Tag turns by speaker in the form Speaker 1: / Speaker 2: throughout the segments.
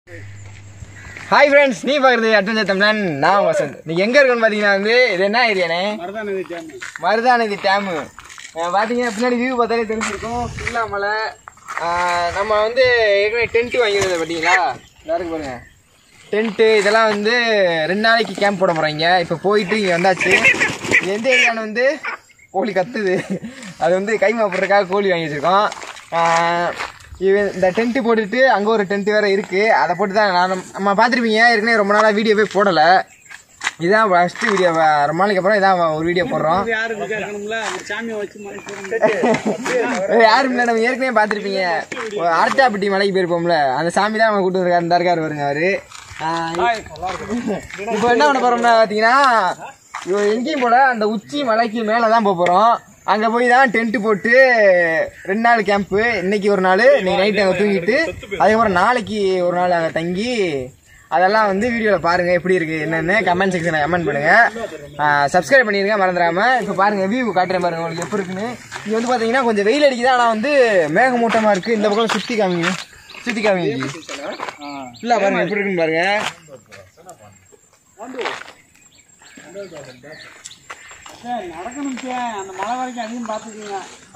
Speaker 1: Hi friends நீ பார்க்குறது adventure தமிழன் நான் வசந்த் நீங்கள் எங்கே இருக்கணும்னு பார்த்தீங்கன்னா வந்து இது என்ன ஏரியானே
Speaker 2: மருதானதி டேம்
Speaker 1: மருதாநதி டேமு பார்த்தீங்கன்னா பின்னாடி வியூ பார்த்தாலே தெரிஞ்சிருக்கும் ஃபுல்லாக மலை ஆஹ் நம்ம வந்து ஏற்கனவே டென்ட்டு வாங்கியிருந்தது பார்த்தீங்களா எல்லாருக்கும் பாருங்க டென்ட்டு இதெல்லாம் வந்து ரெண்டு நாளைக்கு கேம்ப் போட போகிறாங்க இப்போ போயிட்டு இங்கே வந்தாச்சு இது எந்த ஏரியான்னு வந்து கோழி கத்துது அது வந்து கைமா போடுறதுக்காக கோழி வாங்கி வச்சுருக்கோம் ஆஹ் இவன் இந்த டென்ட்டு போட்டுட்டு அங்கே ஒரு டென்ட் வேறு இருக்குது அதை போட்டு தான் நான் நம்ம பார்த்துருப்பீங்க ஏற்கனவே ரொம்ப நாளாக வீடியோவே போடலை இதான் ஃபஸ்ட்டு வீடியோ ரொம்ப நாளைக்கு அப்புறம் இதான் ஒரு வீடியோ போடுறோம்
Speaker 2: யாரு இருக்கணும்ல அந்த சாமியை வச்சு மலை போறோம்
Speaker 1: ஏய், யாரும் இல்லை நம்ம ஏற்கனவே பார்த்துருப்பீங்க அரட்டாப்பட்டி மலைக்கு போயிருப்போம்ல அந்த சாமி தான் நம்ம கூட்டு வந்திருக்காரு இந்த இருக்காரு வருங்க அவரு ஆஹ் இப்போ என்ன பண்ண போறோம்னா பார்த்தீங்கன்னா இவ எங்கேயும் போல அந்த உச்சி மலைக்கு மேலே தான் போக போகிறோம் அங்கே போய் தான் டென்ட் போட்டு ரெண்டு நாள் கேம்ப்பு இன்னைக்கு ஒரு நாள் இன்னைக்கு நைட் அங்கே தூங்கிட்டு அதுக்கப்புறம் நாளைக்கு ஒரு நாள் அங்கே தங்கி அதெல்லாம் வந்து வீடியோவில் பாருங்கள் எப்படி இருக்குது என்னென்னு கமெண்ட் செக்ஷனில் கமெண்ட் பண்ணுங்கள் சப்ஸ்கிரைப் பண்ணிடுங்க மறந்துடாம இப்போ பாருங்கள் வியூ காட்டுறேன் பாருங்க உங்களுக்கு எப்படி இருக்குன்னு இது வந்து பார்த்தீங்கன்னா கொஞ்சம் வெயில் அடிக்குது ஆனால் வந்து மேகமூட்டமாக இருக்குது இந்த பக்கம் சுற்றி காமிங்க சுற்றி காமிங்க ஃபுல்லாக பாருங்க எப்படி இருக்குன்னு பாருங்க
Speaker 2: நடக்கணும் சார் அந்த மலை வரைக்கும் அதையும் பார்த்துக்குங்க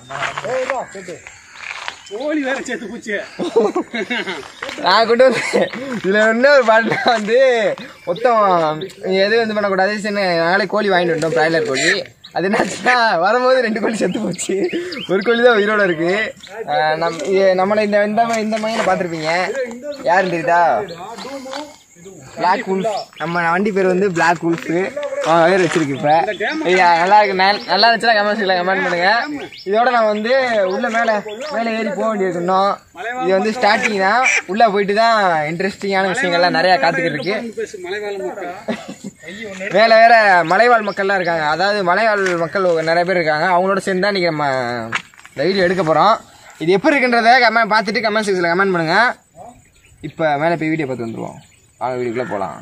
Speaker 2: கோழி வேற சேர்த்து போச்சு
Speaker 1: நான் கொண்டு வந்து இதில் இன்னொரு பாட்டு வந்து மொத்தம் எதுவும் வந்து பண்ணக்கூடாது சரி நாளைக்கு கோழி வாங்கிட்டு வந்தோம் பிராய்லர் கோழி அது என்னாச்சுன்னா வரும்போது ரெண்டு கோழி செத்து போச்சு ஒரு கோழி தான் உயிரோட இருக்கு ஆஹ் நம் இது நம்மளை இந்த இந்த மை- இந்த மையனை பார்த்துருப்பீங்க யாருன்னு தெரியுதா பிளாக் உல்ஃப் நம்ம வண்டி பேர் வந்து பிளாக் உல்ஃபு பேர் வச்சிருக்கு இப்போ ஐயா நல்லா இருக்கு நல்- நல்லா இருந்துச்சுன்னா கமெண்ட்ஸில் கமெண்ட் பண்ணுங்க இதோட நான் வந்து உள்ள மேலே மேலே ஏறி போக வேண்டியது இன்னும் இது வந்து ஸ்டார்டிங் தான் உள்ள போயிட்டு தான் இன்ட்ரெஸ்டிங்கான விஷயங்கள்லாம் நிறைய காத்துக்கிட்டு இருக்கு
Speaker 2: பேசு மலைவாழ் மக்கள்
Speaker 1: மேலே வேற மலைவாழ் மக்கள்லாம் இருக்காங்க அதாவது மலைவாழ் மக்கள் நிறைய பேர் இருக்காங்க அவங்களோட சேர்ந்து தான் இன்றைக்கி நம்ம இந்த வீடியோ எடுக்க போகிறோம் இது எப்படி இருக்குன்றத கமெண்ட் பார்த்துட்டு கமெண்ட் செக்ஷனில் கமெண்ட் பண்ணுங்க இப்போ மேலே போய் வீடியோ பார்த்து வந்துருவோம் வாங்க வீடியோக்குள்ளே போகலாம்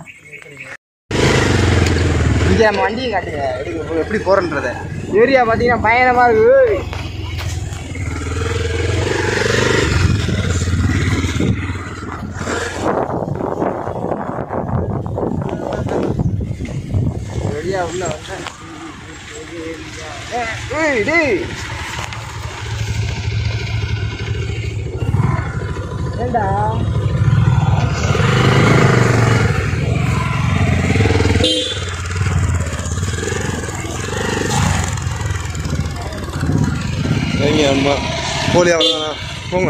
Speaker 1: இங்கே நம்ம வண்டியை காட்டுங்க எடுக்க எப்படி போகிறன்றத ஏரியா பார்த்தீங்கன்னா பயணமாக இருக்கு வெளியா உள்ள வந்தேன் ஏய் டேய் ஏண்டா
Speaker 3: சரிங்க அம்மா கோழி அவ்வளோதானா போங்க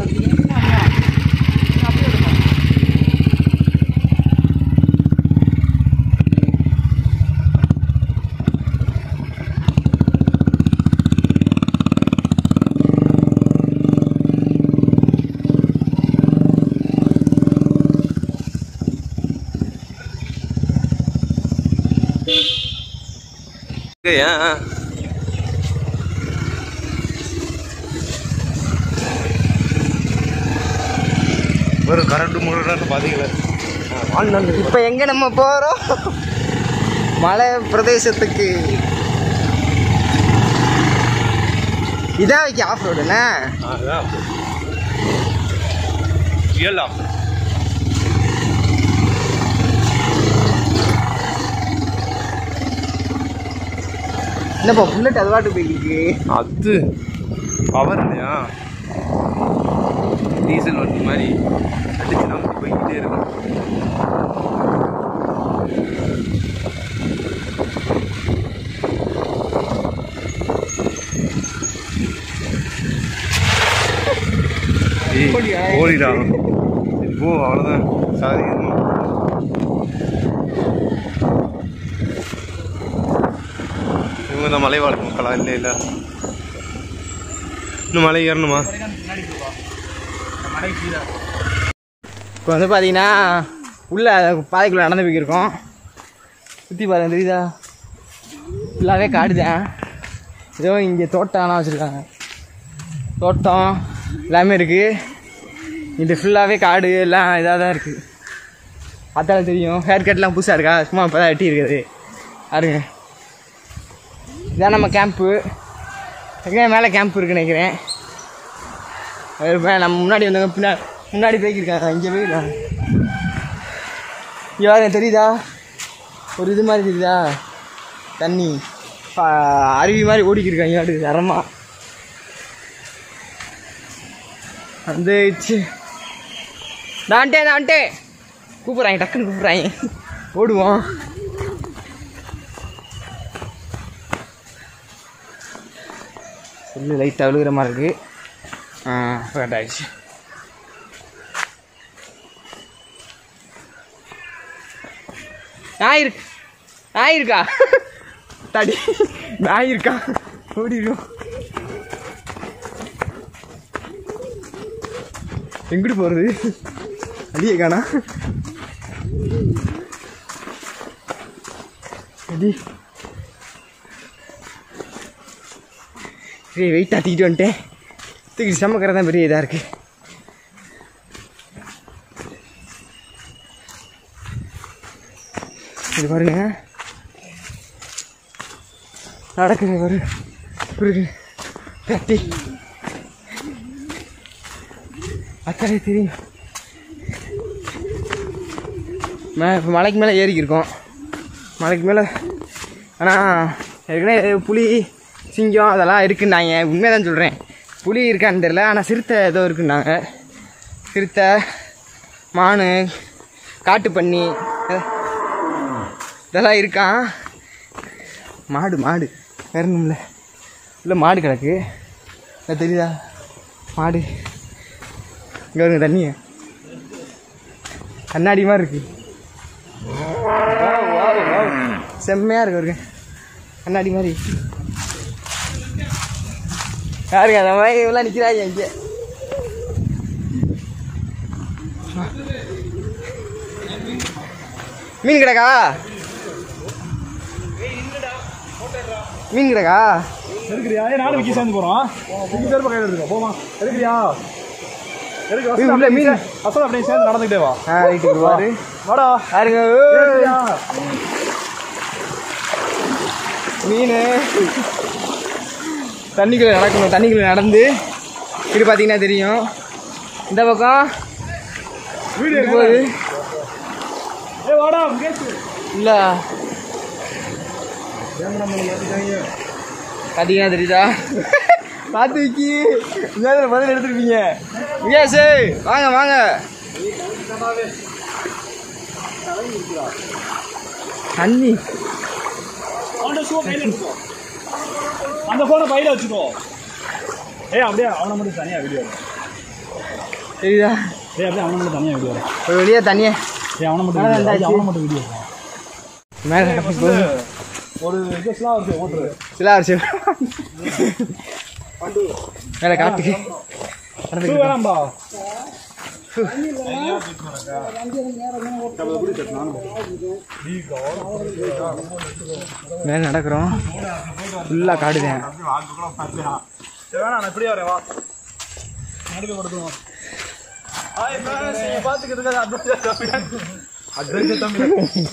Speaker 3: ஏன் ஒரு கரண்ட் முழுறான்னு பார்த்தீங்களா
Speaker 1: இப்போ எங்க நம்ம போறோம் மலை பிரதேசத்துக்கு இதான் வைக்க ஆஃப் ரோடுண்ணே
Speaker 3: அதான் ரியல் ஆஃப்
Speaker 1: என்னப்பா புல்லட் அது பாட்டு போயிருக்கு
Speaker 3: அது பவர் இல்லையா டீசல் வண்டி மாதிரி அடிச்சு நம்ம போய்கிட்டே இருக்கும் ஏய், ஓடிடா சரி, போ அவ்வளோதான் சாதிக்கணும் இவங்க தான் மலைவாழ் மக்களா இல்லை இல்லை இன்னும் மலை ஏறணுமா
Speaker 1: இப்போ வந்து பார்த்தீங்கன்னா உள்ள பாதைக்குள்ளே நடந்து போய்க்கிருக்கோம் சுற்றி பாருங்க தெரியுதா ஃபுல்லாகவே காடுதான் ஏதோ இங்கே தோட்டம்லாம் வச்சுருக்காங்க தோட்டம் எல்லாமே இருக்குது இது ஃபுல்லாகவே காடு எல்லாம் இதாக தான் இருக்குது பார்த்தாலும் தெரியும் ஹேர் கட்லாம் புதுசாக இருக்கா சும்மா இப்போ தான் வெட்டி இருக்குது பாருங்க இதான் நம்ம கேம்ப்பு எங்கே மேலே கேம்ப் இருக்குன்னு நினைக்கிறேன் அது மே- நம்ம முன்னாடி வந்தவங்க பின்னா முன்னாடி போய்க்கிருக்காங்க இங்கே போயிருக்காங்க இங்கே பாருங்க தெரியுதா ஒரு இது மாதிரி தெரியுதா தண்ணி ஆ, அருவி மாதிரி ஓடிக்கிருக்காங்க இங்கே பாட்டு தரமா வந்துச்சு நான்ட்டே நான்ட்டே கூப்பிட்றாங்க டக்குன்னு கூப்பிட்றாங்க ஓடுவோம் சொல்லு லைட்டாக விழுகிற மாதிரி இருக்கு ஆ கரெக்டாகிடுச்சு நாய் இருக்கு நாய் இருக்கா தடி நாய் இருக்கா ஓடிடும் எங்கிட்டு போகிறது அடியே காணா அடி சரி வெயிட் தூக்கிட்டு வந்துட்டேன் தூக்கி சமக்கிறது தான் பெரிய இதாக இருக்குது இது பாருங்க நடக்குது பாரு புரியுது கட்டி அக்கறை தெரியும் மே இப்போ மலைக்கு மேலே ஏறிக்கிருக்கோம் மலைக்கு மேலே ஆனால் ஏற்கனவே புலி சிங்கம் அதெல்லாம் இருக்குன்னாங்க உண்மையாக தான் சொல்கிறேன் புலி இருக்கான்னு தெரில ஆனால் சிறுத்தை ஏதோ இருக்குன்னாங்க சிறுத்தை மான் காட்டுப்பன்னி இத- இதெல்லாம் இருக்கான் மாடு மாடு வேறணும்ல இல்லை மாடு கிடக்கு இதை தெரியுதா மாடு இங்கே வருங்க தண்ணி கண்ணாடி மாதிரி இருக்கு செம்மையாக இருக்கு வருங்க கண்ணாடி மாதிரி யாருங்க அந்த மாதிரி இவெல்லாம் நிற்கிறாங்க இங்கே மீன் கிடக்கா மீன் கிடக்கா
Speaker 2: எடுக்கிறியா ஏ நானும் விக்கி சேர்ந்து போகிறோம் விக்கி சேர்ப்பு கையில் எடுத்துக்கோ போமா எடுக்கிறியா எடுக்க
Speaker 1: ஏய், உள்ள மீன்.
Speaker 2: அசல் அப்படியே சேர்ந்து நடந்துக்கிட்டே வா
Speaker 1: ஆ ரைட்டு பாரு
Speaker 2: வாடா
Speaker 1: யாருங்க
Speaker 2: எடுக்கிறியா?
Speaker 1: மீன் தண்ணிக்குள்ளே நடக்கணும் தண்ணிக்குள்ளே நடந்து இது பார்த்தீங்கன்னா தெரியும் இந்த பக்கம்
Speaker 2: வீடியோ
Speaker 1: இது போகுது
Speaker 2: ஏ வாடா முகேஷ்
Speaker 1: இல்லை பார்த்தீங்கன்னா தெரியுதா பார்த்து விக்கி நேரத்தில் பதில் எடுத்துருப்பீங்க வியாசு வாங்க வாங்க தண்ணி
Speaker 2: அவன்கிட்ட ஷூ கையில் எடுத்துக்கோ அந்த ஃபோனை பையில வச்சுக்கோ ஏய் அப்படியே அவனை மட்டும் தனியாக வீடியோ
Speaker 1: தெரியுதா
Speaker 2: ஏய் அப்படியே அவனை மட்டும் தனியாக வீடியோ
Speaker 1: ஒரு வழியாக தண்ணியை
Speaker 2: ஏய் அவனை மட்டும்
Speaker 1: அதான்
Speaker 2: video.
Speaker 1: இருந்தாச்சு.
Speaker 2: அவனை மட்டும் வீடியோ
Speaker 1: மேலே நடக்கும் போது
Speaker 2: ஒரு இது ஸ்லா இருக்கு ஓட்டுரு
Speaker 1: சிலார் சில மேலே காட்டுக்கு
Speaker 2: ஷூ வேணாம்பா
Speaker 1: மேலே நடக்கிறோம் ஃபுல்லாக காடுதேன்
Speaker 2: சரி வேணாம் நான் இப்படியே வரேன் வா நடுக்க கொடுத்துருவோம் ஹாய் ஃப்ரெண்ட்ஸ் நீங்க பாத்துக்கிட்டு அட்வென்ச்சர் தம்பி அட்வென்ச்சர் தம்பி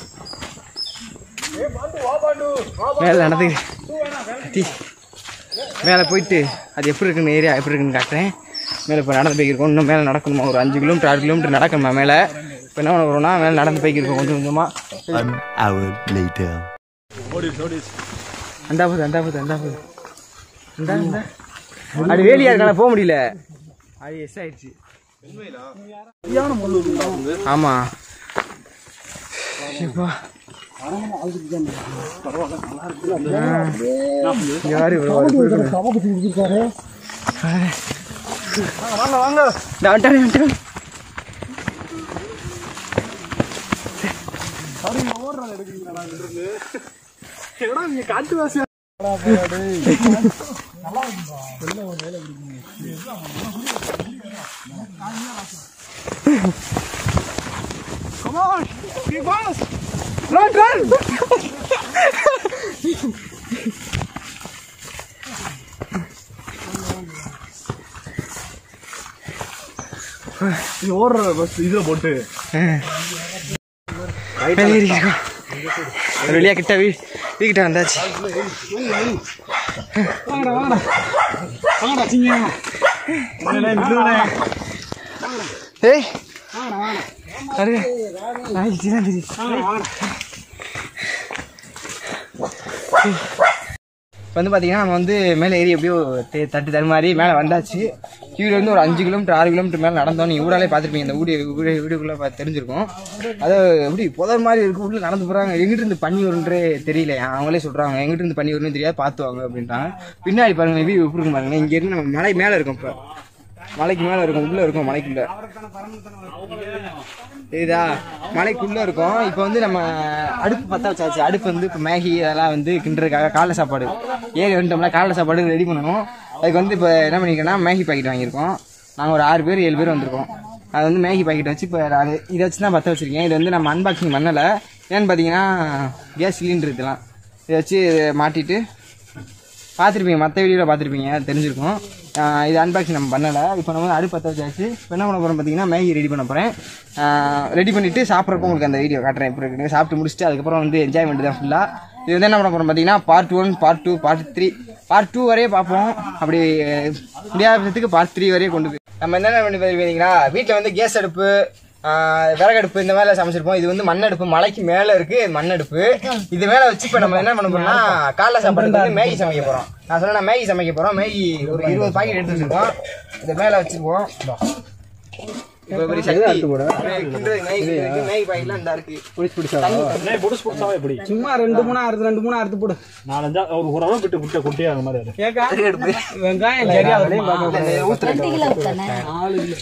Speaker 2: ஏய் பாண்டு வா பாண்டு வா பாண்டு
Speaker 1: மேலே நடந்து
Speaker 2: ஷூ வேணாம் வேணாம்.
Speaker 1: டி மேலே போயிட்டு அது எப்படி இருக்குன்னு ஏரியா எப்படி இருக்குன்னு காட்டுறேன் மேலே இப்போ நடந்து போய்க்கிருக்கோம் இன்னும் மேலே நடக்கணுமா ஒரு அஞ்சு கிலோமீட்டர் ஆறு கிலோமீட்டர் நடக்கணுமா மேலே இப்போ என்ன பண்ண போகிறோம்னா மேலே நடந்து போய்க்கிருக்கோம் கொஞ்சம் கொஞ்சமாக
Speaker 4: An hour later.
Speaker 2: ஓடிஸ் ஓடிஸ்
Speaker 1: அந்தா போகுது அந்தா போகுது அந்தா போகுது இந்தா இந்தா அது வேலியா இருக்கான போக முடியல அது எஸ் ஆயிடுச்சு ஆமா இப்போ இங்க வாரு இவ்வளோ
Speaker 2: வாங்க வாங்க
Speaker 1: இந்த வந்துட்டானே வந்துட்டானே
Speaker 2: எடா நீங்க காட்டு வாசி Come on, be fast.
Speaker 1: Run, run!
Speaker 2: நீ ஓடுற பஸ் இதுல போட்டு
Speaker 1: மேலே ஏறிக்கிறோம் ஒரு வழியா கிட்ட வீ வீக்கிட்ட வந்தாச்சு
Speaker 2: வாங்கடா வாங்கடா வாங்கடா சிங்க வாங்கடா நில்லுடா
Speaker 1: ஏய் அரு நாய் தான் தெரியுது இப்போ வந்து பார்த்தீங்கன்னா நம்ம வந்து மேலே ஏறி எப்படியோ தே- தட்டு தடுமாறி மேலே வந்தாச்சு கீழே வந்து ஒரு அஞ்சு கிலோமீட்டர் ஆறு கிலோமீட்டர் மேலே நடந்தோம் நீங்கள் ஊடாலே பார்த்துருப்பீங்க இந்த வீடியோ வீடியோ வீடியோக்குள்ளே பார்த்து தெரிஞ்சிருக்கும் அது எப்படி புதர் மாதிரி இருக்கு உள்ள நடந்து போகிறாங்க எங்கிட்டு இருந்து பண்ணி வருன்றே தெரியல அவங்களே சொல்கிறாங்க எங்கிட்டு இருந்து பண்ணி வரும்னு தெரியாது பார்த்து வாங்க அப்படின்றாங்க பின்னாடி பாருங்க வியூ எப்படி இருக்கும் பாருங்க இங்கே இருந்து நம்ம மலை மேலே இருக்கோம் இப்போ மலைக்கு மேலே இருக்கும் உள்ளே இருக்கும் மலைக்குள்ள தெரியுதா மலைக்குள்ள இருக்கோம் இப்போ வந்து நம்ம அடுப்பு பற்ற வச்சாச்சு அடுப்பு வந்து இப்போ மேகி அதெல்லாம் வந்து கிண்டுறதுக்காக காலைல சாப்பாடு ஏறி வந்துட்டோம்னா காலைல சாப்பாடு ரெடி பண்ணணும் அதுக்கு வந்து இப்போ என்ன பண்ணிருக்கேன்னா மேகி பாக்கெட் வாங்கியிருக்கோம் நாங்கள் ஒரு ஆறு பேர் ஏழு பேர் வந்திருக்கோம் அது வந்து மேகி பாக்கெட் வச்சு இப்போ அது இதை வச்சு தான் பற்ற வச்சிருக்கேன் இது வந்து நம்ம அன்பாக்சிங் பண்ணலை ஏன்னு பார்த்தீங்கன்னா கேஸ் சிலிண்டர் இதெல்லாம் இதை வச்சு மாட்டிட்டு பார்த்துருப்பீங்க மற்ற வீடியோவில் பார்த்துருப்பீங்க தெரிஞ்சிருக்கும் ஆஹ் இது அன்பாக்சிங் நம்ம பண்ணலை இப்போ நம்ம அடுப்பு பற்ற வச்சாச்சு இப்போ என்ன பண்ண போகிறோம் பார்த்தீங்கன்னா மேகி ரெடி பண்ண போகிறேன் ரெடி பண்ணிவிட்டு சாப்பிட்றப்போ உங்களுக்கு அந்த வீடியோ காட்டுறேன் இப்போ இருக்கு சாப்பிட்டு முடிச்சுட்டு அதுக்கப்புறம் வந்து என்ஜாய்மெண்ட் தான் ஃபுல்லாக இது வந்து என்ன பண்ண போகிறோம் பார்த்தீங்கன்னா part one part two part three part two வரையே பார்ப்போம் அப்படி முடியாததுக்கு பார்ட் த்ரீ வரையே கொண்டு போய் நம்ம என்னென்ன பண்ணி பார்த்தீங்கன்னா வீட்டில் வந்து கேஸ் அடுப்பு ஆஹ் விறகடுப்பு இந்த மாதிரிலாம் சமைச்சிருப்போம் இது வந்து மண்ணடுப்பு மலைக்கு மேல இருக்கு இது மண்ணடுப்பு இது மேல வச்சு இப்ப நம்ம என்ன பண்ண போறோம்னா காலைல சாப்பாடுக்கு வந்து மேகி சமைக்க போறோம் நான் சொன்னா மேகி சமைக்க போறோம் மேகி ஒரு இருபது பாக்கெட் எடுத்து வச்சிருக்கோம் இதை மேல வச்சிருப்போம் இப்ப பெரிய சக்தி. கிண்டுறது மேகி கிண்டுறதுக்கு மேகி பாக்கெட்லாம் இந்த இருக்கு
Speaker 2: அண்ணே, புதுசு புதுசாவே எப்படி
Speaker 4: சும்மா ரெண்டு மூணு அறுத்து ரெண்டு மூணு அறுத்து போடு
Speaker 2: நாலஞ்சா ஒரு ஒரு அளவு விட்டு குட்டை குட்டியா அந்த மாதிரி அது
Speaker 4: ஏக்கா வெங்காயம் சரியா வருமா?
Speaker 1: ஊத்துறேன்
Speaker 5: கிலோ தானே
Speaker 4: நாலு கிலோ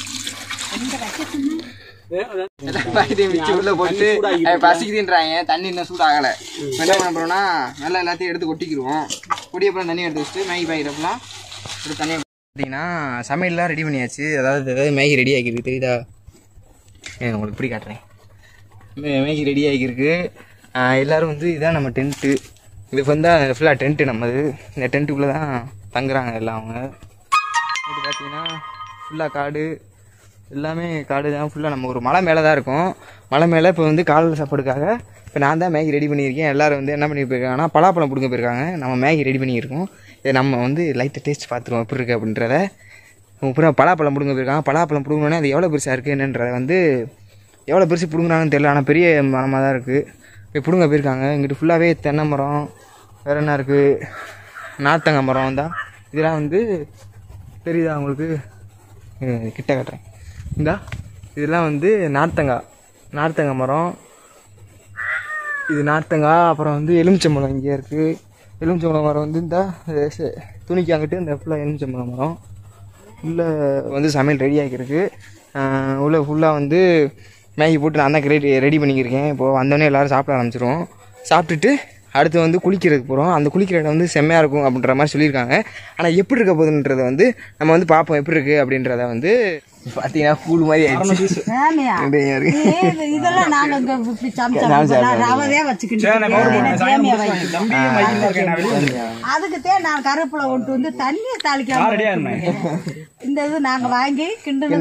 Speaker 1: பாக்கெட்டையும் மிச்சி உள்ள போட்டு அது பசிக்குதுன்றாங்க தண்ணி இன்னும் சூடாகல இப்ப என்ன பண்ண போறோம்னா நல்லா எல்லாத்தையும் எடுத்து கொட்டிக்கிடுவோம் கொடி அப்புறம் தண்ணி எடுத்து வச்சுட்டு மேகி பாக்கெட் அப்பெல்லாம் எடுத்து தண்ணி பார்த்தீங்கன்னா சமையல்லாம் ரெடி பண்ணியாச்சு அதாவது அதாவது மேகி ரெடி ஆகிருக்கு தெரியுதா ஏன் உங்களுக்கு இப்படி காட்டுறேன் மே- மேகி ரெடி ஆகியிருக்கு எல்லோரும் வந்து இதான் நம்ம டென்ட்டு இது வந்து ஃபுல்லாக டென்ட்டு நம்மது இந்த டென்ட்டுக்குள்ளே தான் தங்குறாங்க எல்லாம் அவங்க இது பார்த்தீங்கன்னா ஃபுல்லாக காடு எல்லாமே காடு தான் ஃபுல்லாக நம்ம ஒரு மலை மேலே தான் இருக்கோம் மலை மேலே இப்போ வந்து காலையில் சாப்பாடுக்காக இப்போ நான் தான் மேகி ரெடி பண்ணியிருக்கேன் எல்லாரும் வந்து என்ன பண்ணி போயிருக்காங்கன்னா பலாப்பழம் பிடுங்க போயிருக்காங்க நம்ம மேகி ரெடி பண்ணியிருக்கோம் இதை நம்ம வந்து லைட்டை டேஸ்ட் பார்த்துருவோம் எப்படி இருக்குது அப்படின்றத அப்புறம் பலாப்பழம் பிடுங்க போயிருக்காங்க பலாப்பழம் பிடுங்கினோன்னே அது எவ்வளோ பெருசாக இருக்குது என்னன்றத வந்து எவ்வளோ பெருசு பிடுங்குறாங்கன்னு தெரியல ஆனால் பெரிய மரமாக தான் இருக்குது போய் பிடுங்க போயிருக்காங்க இங்கிட்டு ஃபுல்லாகவே தென்னை மரம் வேறு என்ன இருக்குது நார்த்தங்காய் மரம் தான் இதெல்லாம் வந்து தெரியுதா உங்களுக்கு இருங்க, கிட்ட காட்டுறேன் இந்தா இதெல்லாம் வந்து நார்த்தங்காய் நார்த்தங்காய் மரம் இது நார்த்தங்காய் அப்புறம் வந்து எலுமிச்சம்பழம் இங்கே இருக்குது எலுமிச்சம்பழம் மரம் வந்து இந்த துணிக்கு அங்கிட்டு இந்த ஃபுல்லாக எலுமிச்சம்பழம் மரம் உள்ளே வந்து சமையல் ரெடி ஆகிருக்கு உள்ளே ஃபுல்லாக வந்து மேகி போட்டு நான் தான் ரெடி ரெடி பண்ணிக்கிருக்கேன் இப்போது வந்தோடனே எல்லோரும் சாப்பிட ஆரம்பிச்சிருவோம் சாப்பிட்டுட்டு அடுத்து வந்து குளிக்கிறதுக்கு போகிறோம் அந்த குளிக்கிற இடம் வந்து செம்மையாக இருக்கும் அப்படின்ற மாதிரி சொல்லியிருக்காங்க ஆனால் எப்படி இருக்க போகுதுன்றத வந்து நம்ம வந்து பார்ப்போம் எப்படி இருக்குது அப்படின்றத வந்து பார்த்தீங்கன்னா கூழ் மாதிரி ஆயிடுச்சு
Speaker 5: சாமியா
Speaker 1: இடையா இருக்கு.
Speaker 5: இது- இதெல்லாம் நாங்க இங்க இப்படி சமைச்சோம் ரவதே வச்சுக்கிட்டு சேமியா அதுக்குத்தான் நான் கருவேப்பிலை கொண்டு வந்து தண்ணியை தாளிக்காம இந்த இது நாங்க வாங்கி கிண்டு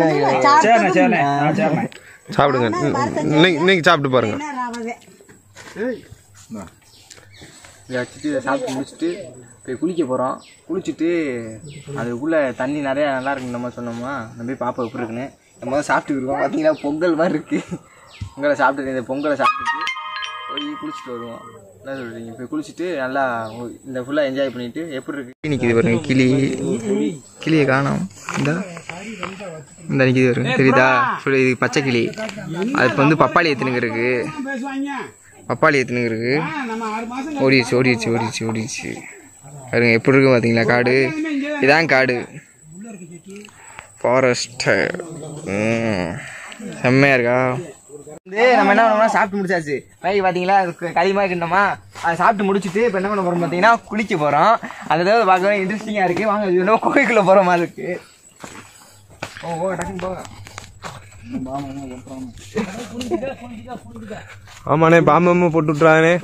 Speaker 3: சாப்பிடுங்க இன்னைக்கு இன்னைக்கு சாப்பிட்டு பாருங்க
Speaker 5: ரவதே
Speaker 1: இதை வச்சுட்டு இதை சாப்பிட்டு முடிச்சுட்டு போய் குளிக்க போகிறோம் குளிச்சுட்டு அதுக்குள்ளே தண்ணி நிறையா நல்லா இருக்குன்னு நம்ம சொன்னோமா நம்ம போய் பாப்பா எப்படி இருக்குன்னு நம்ம முதல்ல சாப்பிட்டுருக்கோம் பார்த்தீங்கன்னா பொங்கல் மாதிரி இருக்குது பொங்கலை சாப்பிட்டு இந்த பொங்கலை சாப்பிட்டுட்டு போய் குளிச்சுட்டு வருவோம் என்ன சொல்கிறீங்க போய் குளிச்சுட்டு நல்லா ஒ- இந்த ஃபுல்லாக என்ஜாய் பண்ணிட்டு எப்படி இருக்கு நிற்கிது பாருங்க கிளி கிளியை காணோம் இந்த இந்த நிற்கிது பாருங்க தெரியுதா ஃபுல் இது பச்சை கிளி அது இப்போ வந்து பப்பாளி எத்தனுங்க இருக்கு
Speaker 4: பேசுவாங்க
Speaker 1: பப்பாளி எத்தனுங்க இருக்கு
Speaker 4: நம்ம ஆறு மாசம்
Speaker 1: ஓடிடுச்சு ஓடிடுச்சு ஓடிடுச்சு ஓடிடுச்சு பாருங்க எப்படி இருக்கு பார்த்தீங்களா காடு இதான் காடு ஃபாரஸ்ட் செம்மையா இருக்கா வந்து நம்ம என்ன பண்ணோம்னா சாப்பிட்டு முடிச்சாச்சு மேகி பார்த்தீங்களா களிமா கிண்டோமா அதை சாப்பிட்டு முடிச்சுட்டு இப்போ என்ன பண்ண போகிறோம் பார்த்தீங்கன்னா குளிக்க போகிறோம் அந்த தடவை பார்க்கவே இன்ட்ரெஸ்டிங்காக இருக்குது வாங்க இது இன்னும் கோயிலுக்குள்ளே போகிற மாதிரி இருக்குது ஓ ஓ டக்குன்னு போங்க
Speaker 3: ஆமாண்ணே பாம்பு போட்டு விட்றானே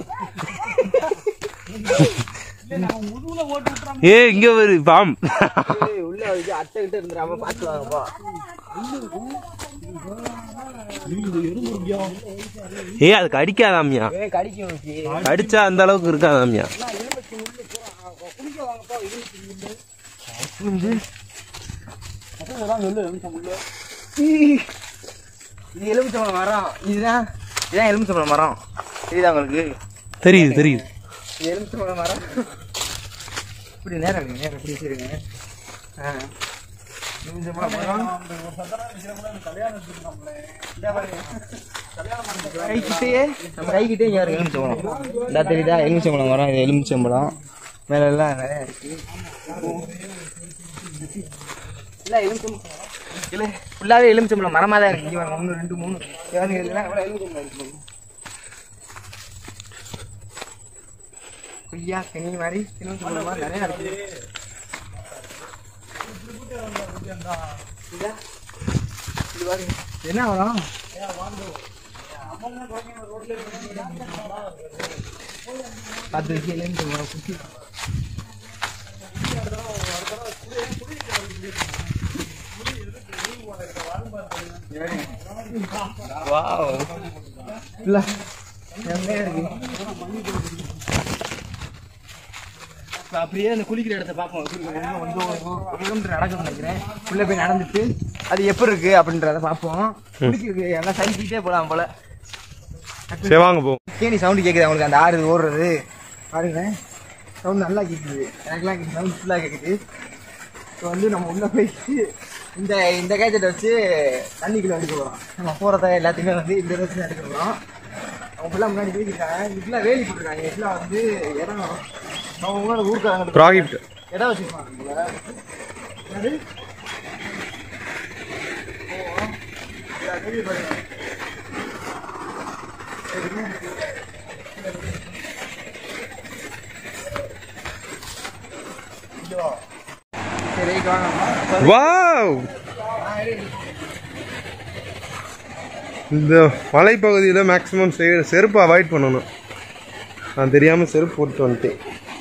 Speaker 3: ஏ இங்க வரு பாம்
Speaker 1: உள்ள வந்து அத்தை கிட்ட இருந்துடாம பார்த்து வாங்கப்பா
Speaker 3: ஏ அது கடிக்காதாமியா
Speaker 1: ஏன் கடிக்கும் உனக்கு?
Speaker 3: கடிச்சா அந்த அளவுக்கு இருக்காதாமியா
Speaker 1: இது எலுமிச்சம்பழம் மரம் இதுதான் இதுதான் எலுமிச்சம்பழம் மரம் தெரியுதா உங்களுக்கு
Speaker 3: தெரியுது தெரியுது
Speaker 1: இது எலுமிச்சம்பழம் மரம் இப்படி நேரம் இருங்க நேரம் இப்படி வச்சிருங்க ஆ எலுமிச்சம்பழம் மரம் கைக்கிட்டே நம்ம கைக்கிட்டே இங்கே இருக்கு எலுமிச்சம்பழம் இந்த தெரியுதா எலுமிச்சம்பழம் மரம் இது எலுமிச்சம்பழம் மேல எல்லாம் நிறைய இருக்கு இல்லை எலுமிச்சம்பழம் இல்லை ஃபுல்லாகவே எலுமிச்சம்பழம் மரமாக தான் இருக்கு இங்கே பாருங்க, ஒன்று ரெண்டு மூணு ஏதாவது இதெல்லாம் எவ்வளோ எலுமிச்சம்பழம் இருக்கு கொய்யா கனி மாதிரி எலுமிச்சம்பழம் மாதிரி நிறையா இருக்கு இதா? இது பாருங்க. என்ன வரும் பத்து வச்சு எலுமிச்சம்பழம் குட்டி வாவ் இல்ல செம்மையா இருக்கு இப்ப அப்படியே அந்த குளிக்கிற இடத்த பார்ப்போம் எப்படி இருக்கு. இன்னும் வந்து ஒரு ஒரு கிலோமீட்டர் நடக்கணும்னு நினைக்கிறேன் உள்ள போய் நடந்துட்டு அது எப்படி இருக்கு அப்படின்றத பார்ப்போம் குளிக்கிறது எல்லாம் சைக்கிட்டே போலாம் போல
Speaker 3: சரி வாங்க போ
Speaker 1: கேணி சவுண்டு கேட்குது அவங்களுக்கு அந்த ஆறு ஓடுறது பாருங்க சவுண்ட் நல்லா கேட்குது எனக்குலாம் சவுண்ட் ஃபுல்லாக கேட்குது இப்போ வந்து நம்ம உள்ள போயிட்டு இந்த இந்த கேஜெட்டை வச்சு தண்ணிக்குள்ள எடுக்க போகிறோம் நம்ம போகிறத எல்லாத்தையுமே வந்து இந்த இதை வச்சு தான் எடுக்க போகிறோம் அவங்க ஃபுல்லாக முன்னாடி போயிருக்காங்க இப்படிலாம் வேலி போட்டிருக்காங்க இப்படிலாம் வந்து இடம் அவங்க உங்களோட ஊருக்காரங்க
Speaker 3: ப்ராகிப்ட்
Speaker 1: இடம் வச்சிருப்பாங்க போல என்னது போவோம். இதை வெளிய பாருங்க. சரி ரைட் வாங்க
Speaker 3: வாவ் இந்த மலைப்பகுதியில் மேக்ஸிமம் செருப்பு அவாய்ட் பண்ணணும் நான் தெரியாமல் செருப்பு போட்டு வந்துட்டேன்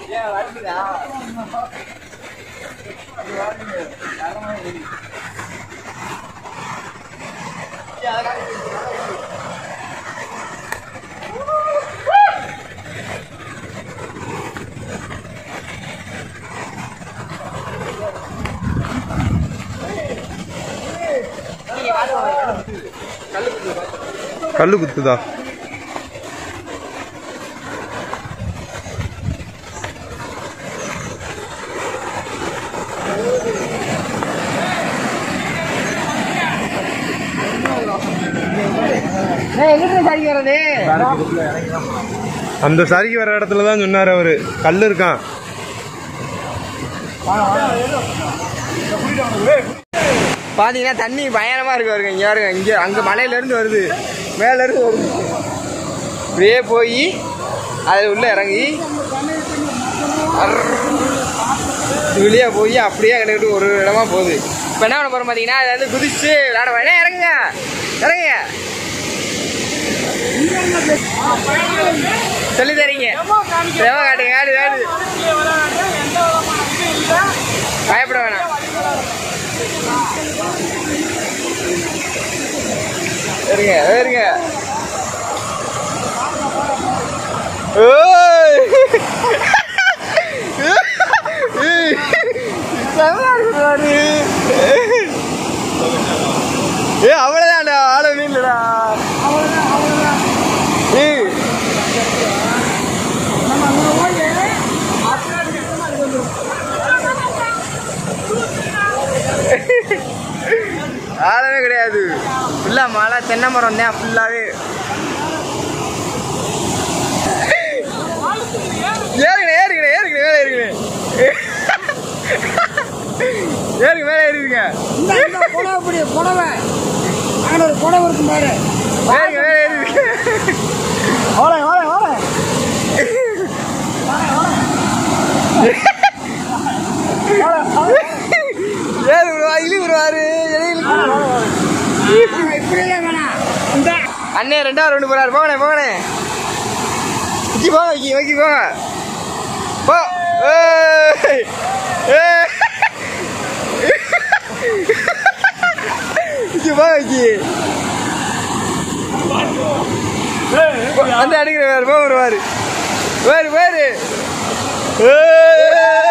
Speaker 3: கல்லு குத்துதா
Speaker 1: எங்கிட்ட சரி வர்றது
Speaker 3: அந்த சரிக்கு வர இடத்துல தான் சொன்னார் அவரு கல் இருக்கான்
Speaker 1: பாத்தீங்கன்னா தண்ணி பயங்கரமா இருக்கு பாருங்க இங்க பாருங்க இங்க அங்க மலையில இருந்து வருது மேல இருந்து வருது இப்படியே போய் அது உள்ள இறங்கி வெளியே போய் அப்படியே கிடக்கிட்டு ஒரு இடமா போகுது இப்போ என்ன பண்ண போறோம் பார்த்தீங்கன்னா அதை வந்து குதிச்சு விளையாட வேணா இறங்குங்க இறங்குங்க சொல்லி தரீங்க செவ காட்டுங்க காடு காடு பயப்பட வேணாம் இருங்க இருங்க ஓய் ஏய், செமையா இருக்குது பாரு. ஏ அவ்வளவுதான்டா ஆள மீன்லடா ஏய் ஆளவே கிடையாது ஃபுல்லா மழை தென்னை மரம் தான் ஃபுல்லாவே ஏறுங்க ஏறுங்க ஏறுங்க மேலே ஏறுங்க ஏறுங்க மேலே ஏறிடுங்க
Speaker 4: இந்த இந்த புடவை இப்படி புடவை அங்கே ஒரு புடவை இருக்கும் பாரு
Speaker 1: ஏறுங்க மேலே ஏறிடுங்க
Speaker 4: ஓலை ஓலை ஓலை
Speaker 1: ஏறு விடுவா இழி விடுவாரு
Speaker 4: இப்படியே வேணாம் இந்த
Speaker 1: அண்ணே ரெண்டாவது ரெண்டு போறாரு போங்கண்ணே போங்கண்ணே விக்கி போங்க விக்கி விக்கி போங்க போ ஏய் ஏய் விக்கி போங்க விக்கி வந்து அடிக்கிற வேறு போக வருவாரு வேறு வேறு ஏய்